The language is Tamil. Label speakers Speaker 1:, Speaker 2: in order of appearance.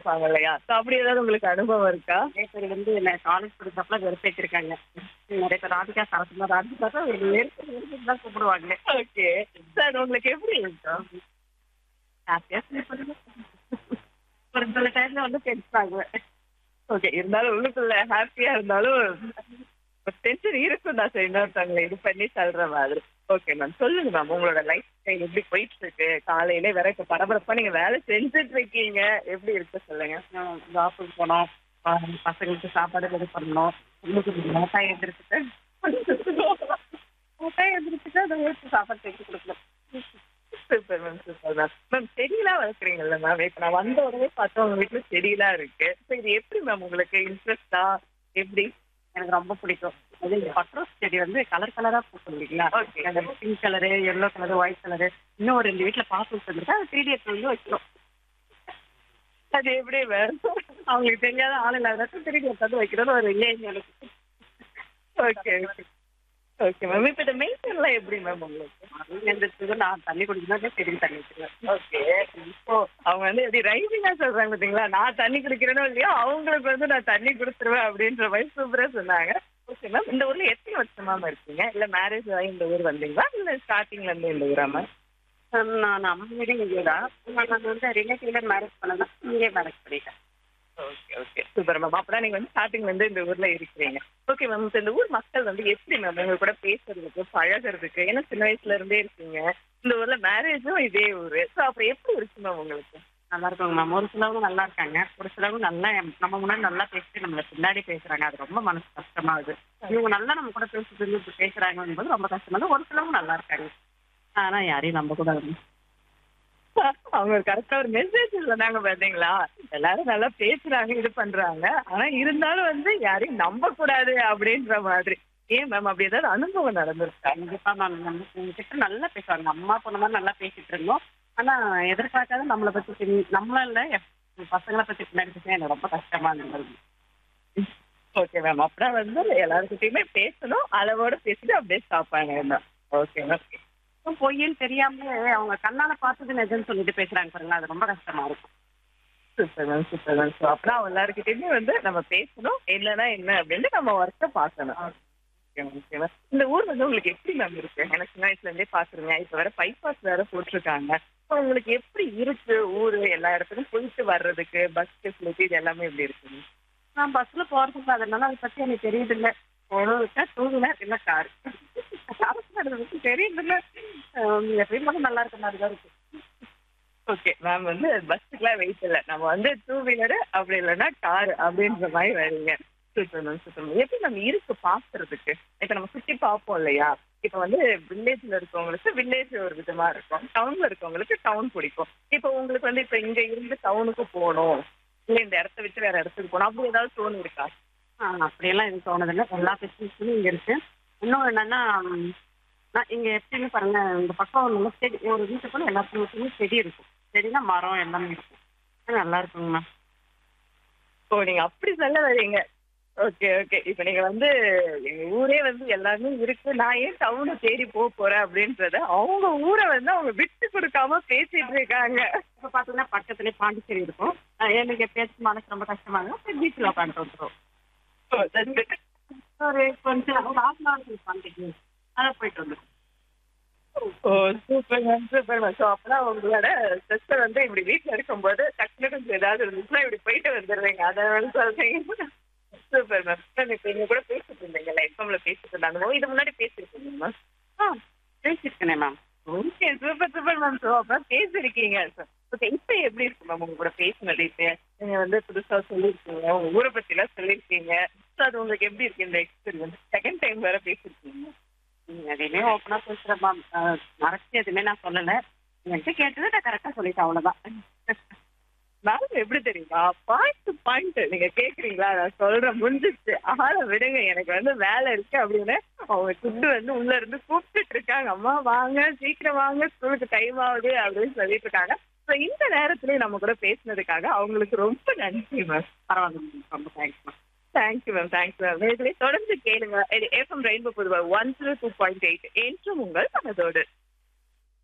Speaker 1: இருப்பாங்க இல்லையா So, அப்படி ஏதாவது உங்களுக்கு அனுபவம் இருக்கா
Speaker 2: நிறைய பேர் வந்து என்ன காலேஜ் படிச்சப்பல வெறுப்பேற்றிருக்காங்க நிறைய பேர் ராதிகா சரத்மா ராதிகா தான் வெறுப்பு வெறுப்பு தான் கூப்பிடுவாங்க
Speaker 1: ஓகே சார் உங்களுக்கு எப்படி இருக்கும்
Speaker 2: ஹாப்பியா ஃபீல் பண்ணுங்க ஒரு சில டைம்ல வந்து பேசுறாங்க
Speaker 1: ஓகே இருந்தாலும் உள்ளுக்குள்ள ஹாப்பியா இருந்தாலும் டென்ஷன் இருக்கும் தான் சார் இன்னொருத்தவங்களை இது பண்ணி சொல்ற மாதிரி ஓகே மேம் சொல்லுங்க மேம் உங்களோட லைஃப் ஸ்டைல் எப்படி போயிட்டு இருக்கு காலையில வேற இப்ப பரபரப்பா நீங்க வேலை செஞ்சுட்டு இருக்கீங்க எப்படி இருக்கு சொல்லுங்க
Speaker 2: ஜாப்புக்கு போனோம் ஆஹ் பசங்களுக்கு சாப்பாடு ரெடி பண்ணணும் உங்களுக்கு மோட்டாய் எந்திரிச்சிட்டு மோட்டாய் எந்திரிச்சிட்டு அதை எடுத்து சாப்பாடு செஞ்சு கொடுக்கணும்
Speaker 1: super ma'am super ma'am ma'am செடியெல்லாம் வளர்க்குறீங்கல்ல மேம் இப்ப நான் வந்த உடனே பார்த்தா உங்க வீட்டுல செடியெல்லாம் இருக்கு ஸோ இது எப்படி மேம் உங்களுக்கு இன்ட்ரெஸ்டா எப்படி
Speaker 2: எனக்கு ரொம்ப பிடிக்கும் அது இந்த பட்ரோஸ் செடி வந்து கலர் கலரா பூக்கும் இல்லைங்களா
Speaker 1: Okay.
Speaker 2: அந்த pink colour yellow colour white colour இன்னும் ஒரு ரெண்டு வீட்டுல பார்த்து வச்சிருக்கா அது த்ரீ டேஸ் வந்து வைக்கிறோம்
Speaker 1: அது எப்படி மேம்
Speaker 2: அவங்களுக்கு தெரியாத ஆள் இல்லாத த்ரீ டேஸ் வந்து வைக்கிறோம்னு ஒரு இல்லைங்க எனக்கு
Speaker 1: ஓகே ஓகே ஓகே மேம் இப்போ இந்த மெயின்டெயின்லாம் எப்படி மேம் உங்களுக்கு
Speaker 2: அவங்க எந்திரிச்சது நான் தண்ணி குடிக்கணும் செடி தண்ணி வச்சிருவேன்
Speaker 1: ஓகே இப்போ அவங்க வந்து எப்படி ரைசிங்கா சொல்றாங்க பாத்தீங்களா நான் தண்ணி குடிக்கிறேனோ இல்லையோ அவங்களுக்கு வந்து நான் தண்ணி கொடுத்துருவேன் அப்படின்ற மாதிரி சூப்பரா சொன்னாங்க ஓகே மேம் இந்த ஊர்ல எத்தனை வருஷமா மேம் இருக்கீங்க இல்ல மேரேஜ் ஆகி இந்த ஊர் வந்தீங்களா இல்ல ஸ்டார்டிங்ல இருந்து இந்த ஊரா மேம்
Speaker 2: நான் அம்மா வீடு இங்கே தான் நான் வந்து ரிலேட்டிவ்ல மேரேஜ் பண்ணதான் இங்கே மேரேஜ் பண்ணிட்டேன்
Speaker 1: ஓகே ஓகே சூப்பர் மேம் அப்பதான் நீங்க வந்து ஸ்டார்டிங்ல இருந்து இந்த ஊர்ல இருக்கிறீங்க ஓகே மேம் இப்போ இந்த ஊர் மக்கள் வந்து எப்படி மேம் உங்க கூட பேசுறதுக்கு பழகுறதுக்கு ஏன்னா சின்ன வயசுல இருந்தே இருக்கீங்க இந்த ஊர்ல மேரேஜும் இதே ஊரு ஸோ அப்புறம் எப்படி இருக்கு மேம் உங்களுக்கு
Speaker 2: நல்லா இருக்குங்க மேம் ஒரு சிலவங்க நல்லா இருக்காங்க ஒரு சிலவங்க நல்லா நம்ம முன்னாடி நல்லா பேசிட்டு நம்மள பின்னாடி பேசுறாங்க அது ரொம்ப மனசு கஷ்டமாகுது இவங்க நல்லா நம்ம கூட பேசிட்டு இப்படி பேசுறாங்கன்றது ரொம்ப கஷ்டமா இருக்கு. ஒரு சிலவங்க நல்லா இருக்காங்க ஆனா யாரையும் நம்ப கூடாது
Speaker 1: அவங்க கரெக்டா ஒரு மெசேஜ் சொன்னாங்க பாத்தீங்களா எல்லாரும் நல்லா பேசுறாங்க இது பண்றாங்க ஆனா இருந்தாலும் வந்து யாரையும் நம்ப கூடாது அப்படின்ற மாதிரி ஏன் மேம் அப்படி ஏதாவது அனுபவம் நடந்திருக்கா
Speaker 2: கண்டிப்பா மேம் நம்ம உங்ககிட்ட நல்லா பேசுவாங்க அம்மா பொண்ணு மாதிரி நல்லா பேசிட்டு இருந்தோம் ஆனா எதிர்பார்க்காத நம்மளை பத்தி பின்- நம்மள இல்ல என் பசங்களை பத்தி பின்னாடி பேச எனக்கு ரொம்ப கஷ்டமா இருந்தது
Speaker 1: ஓகே மேம் அப்புறம் வந்து எல்லாருக்கிட்டையுமே பேசணும் அளவோட பேசிட்டு அப்படியே ஸ்டாப் பண்ணுங்க ஓகே மேம்
Speaker 2: இப்போ பொய்ன்னு தெரியாம அவங்க கண்ணால பார்த்தது நிஜம்னு சொல்லிட்டு பேசுறாங்க பாருங்க அது ரொம்ப கஷ்டமா இருக்கும்
Speaker 1: super ma'am super ma'am so அப்புறம் எல்லாருக்கிட்டையுமே வந்து நம்ம பேசணும் என்னன்னா என்ன அப்படின்னு நம்ம ஒர்க்கை பார்க்கணும் ஓகே மேம் ஓகே மேம் இந்த ஊர் வந்து உங்களுக்கு எப்படி மேம் இருக்கு எனக்கு சின்ன வயசுல இருந்தே பாக்குறீங்க இப்ப வேற பைபாஸ் வேற போட்டிருக்காங்க ஸோ உங்களுக்கு எப்படி இருக்கு ஊரு எல்லா இடத்துக்கும் போயிட்டு வர்றதுக்கு பஸ் ஃபெசிலிட்டி இது எல்லாமே எப்படி இருக்குங்க
Speaker 2: நான் பஸ்ல போறதுக்கு அதனால அதை பத்தி எனக்கு தெரியுது இல்ல ஒரு டூ வீலர் இல்ல கார் அரசு பத்தி தெரியுது இல்ல எப்பயும் போல நல்லா இருக்க மாதிரி தான் இருக்கு
Speaker 1: ஓகே மேம் வந்து பஸ்ஸுக்குலாம் வெயிட் இல்லை நம்ம வந்து டூ வீலரு அப்படி இல்லைன்னா கார் அப்படின்ற மாதிரி வரீங்க சூப்பர் மேம் சூப்பர் மேம் எப்படி நம்ம இருக்கு பாக்குறதுக்கு இப்போ நம்ம சுத்தி பார்ப்போம் இல்லையா இப்போ வந்து வில்லேஜ்ல இருக்கவங்களுக்கு வில்லேஜ் ஒரு விதமா இருக்கும் டவுன்ல இருக்கவங்களுக்கு டவுன் பிடிக்கும் இப்போ உங்களுக்கு வந்து இப்போ இங்க இருந்து டவுனுக்கு போகணும் இல்லை இந்த இடத்த விட்டு வேற இடத்துக்கு போகணும் அப்படி ஏதாவது தோணு இருக்கா
Speaker 2: ஆ, அப்படியெல்லாம் எனக்கு தோணுதில்ல எல்லா ஃபெசிலிட்டியும் இங்க இருக்கு இன்னொன்று என்னன்னா ம், நான் இங்க எப்படின்னு பாருங்க இந்த பக்கம் நல்லா செடி ஒரு வீட்டுக்குள்ள எல்லாத்துக்கும் செடி இருக்கும் செடினா மரம் எல்லாமே இருக்கும் அது நல்லா இருக்குங்க மேம்
Speaker 1: ஓ நீங்க அப்படி சொல்ல வரீங்க ஓகே ஓகே இப்போ நீங்க வந்து எங்க ஊரே வந்து எல்லாமே இருக்கு நான் ஏன் டவுனை தேடி போக போறேன் அப்படின்றத அவங்க ஊரை வந்து அவங்க விட்டு கொடுக்காம பேசிட்டு இருக்காங்க
Speaker 2: இப்போ பார்த்தீங்கன்னா பக்கத்துலேயே பாண்டிச்சேரி இருக்கும் அஹ் எனக்கு எப்பயாச்சும் மனசு ரொம்ப கஷ்டமா இருக்கும் பீச்சில் உட்காந்துட்டு வந்துடும்
Speaker 1: ஓ, that's good.
Speaker 2: ஒரு கொஞ்சம் ஒரு ஹாஃப் அன் ஹவர் பாண்டிச்சேரி அதை போயிட்டு வந்துடும்
Speaker 1: oh super ma'am super ma'am so அப்பதான் உங்களோட சிஸ்டர் வந்து இப்படி வீட்டில் இருக்கும்போது டக்குனு கொஞ்சம் ஏதாவது இருந்துச்சுன்னா இப்படி போயிட்டு வந்துடுறீங்க அதை வந்து சொல்றீங்க சூப்பர் மேம் மேம் இப்போ நீங்க கூட பேசிட்டு இருந்தீங்கல்ல எஃப்எம்ல பேசிட்டு இருந்தாங்க இது முன்னாடி பேசிருக்கீங்க மேம்
Speaker 2: ஆ பேசியிருக்கேனே ma'am
Speaker 1: okay super super ma'am so அப்போ பேசிருக்கீங்க ஓகே இப்போ எப்படி இருக்கு மேம் உங்க கூட பேசினது இப்போ நீங்க வந்து புதுசா சொல்லியிருக்கீங்க உங்க ஊரை பத்திலாம் சொல்லியிருக்கீங்க ஸோ அது உங்களுக்கு எப்படி இருக்கு இந்த எக்ஸ்பீரியன்ஸ் செகண்ட் டைம் வேற பேசிருக்கீங்க
Speaker 2: நீங்க எதையுமே ஓப்பனா பேசுறேன் மேம் மறைச்சு எதுவுமே நான் சொல்லல என்கிட்ட கேட்டது நான் கரெக்டா சொல்லிட்டேன் அவ்வளவுதான்
Speaker 1: மேம் எப்படி தெரியுமா பாயிண்ட் டு பாயிண்ட் நீங்க கேக்குறீங்களா நான் சொல்றேன் முடிஞ்சிச்சு ஆள விடுங்க எனக்கு வந்து வேலை இருக்கு அப்படின்னு அவங்க ஃபுட்டு வந்து உள்ள இருந்து கூப்பிட்டுட்டு இருக்காங்க அம்மா வாங்க சீக்கிரம் வாங்க ஸ்கூலுக்கு டைம் ஆகுது அப்படின்னு சொல்லிட்டு இருக்காங்க ஸோ இந்த நேரத்துலயும் நம்ம கூட பேசினதுக்காக அவங்களுக்கு ரொம்ப நன்றி மேம்
Speaker 2: பரவாயில்ல ma'am. ரொம்ப thanks ma'am
Speaker 1: thank you ma'am thank you ma'am இதுலேயே தொடர்ந்து கேளுங்க இது எஃப்எம் ரெயின்போ பொதுவாக one zero two point eight என்றும் உங்கள் மனதோடு